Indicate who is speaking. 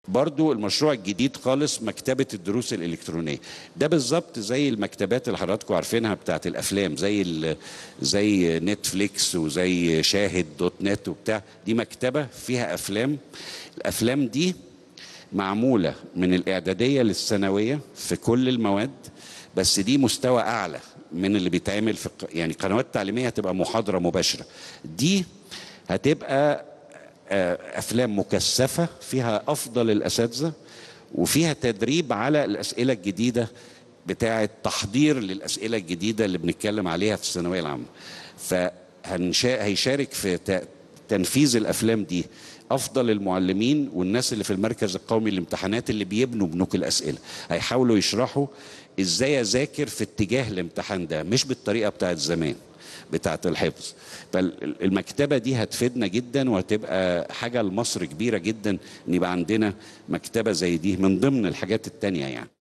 Speaker 1: برضو المشروع الجديد خالص مكتبة الدروس الإلكترونية ده بالظبط زي المكتبات اللي حضراتكم عارفينها بتاعت الأفلام زي ال- زي نتفليكس وزي شاهد دوت نت وبتاع دي مكتبة فيها أفلام الأفلام دي معمولة من الإعدادية للثانوية في كل المواد بس دي مستوى أعلى من اللي بيتعمل في الق- يعني قنوات تعليمية هتبقى محاضرة مباشرة دي هتبقى آه، افلام مكثفه فيها افضل الاساتذه وفيها تدريب على الاسئله الجديده بتاعه تحضير للاسئله الجديده اللي بنتكلم عليها في الثانويه العامه فهيشارك في ت- تنفيذ الافلام دي افضل المعلمين والناس اللي في المركز القومي للامتحانات اللي بيبنوا بنوك الاسئله هيحاولوا يشرحوا ازاي اذاكر في اتجاه الامتحان ده مش بالطريقه بتاعت زمان بتاعت الحفظ فالمكتبة دي هتفيدنا جدا وهتبقى حاجة لمصر كبيرة جدا ان يبقى عندنا مكتبة زي دي من ضمن الحاجات التانية يعني